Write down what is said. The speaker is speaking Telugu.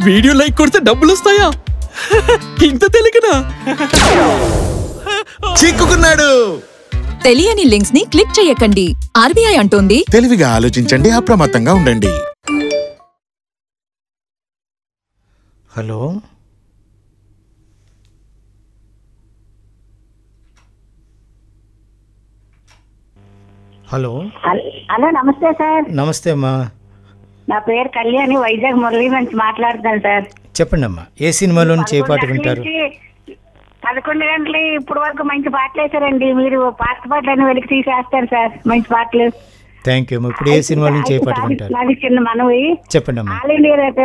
వీడియో లైక్ కొడితే డబ్బులు వస్తాయా ఇంత తెలియకనా చిక్కుకున్నాడు తెలియని లింక్స్ ని క్లిక్ చేయకండి ఆర్బీఐ అంటోంది తెలివిగా ఆలోచించండి అప్రమత్తంగా ఉండండి హలో హలో హల్- హలో నమస్తే సార్ నమస్తే అమ్మా నా పేరు కళ్యాణి వైజాగ్ మురళి నుంచి మాట్లాడుతాను సార్ చెప్పండి అమ్మా ఏ సినిమాలో నుంచి ఏ పాట వింటారు నుంచి పదకొండు గంటలు ఇప్పుడు వరకు మంచి పాటలు వేశారండి మీరు పాత పాటలను వెలికి తీసేస్తారు సార్ మంచి పాటలు థ్యాంక్ యూ అమ్మా ఇప్పుడు ఏ సినిమా నుంచి ఏ పాట అయితే వింటారు నాది చిన్న మనవి చెప్పండి అమ్మా ఆల్ ఇండియా రేడియో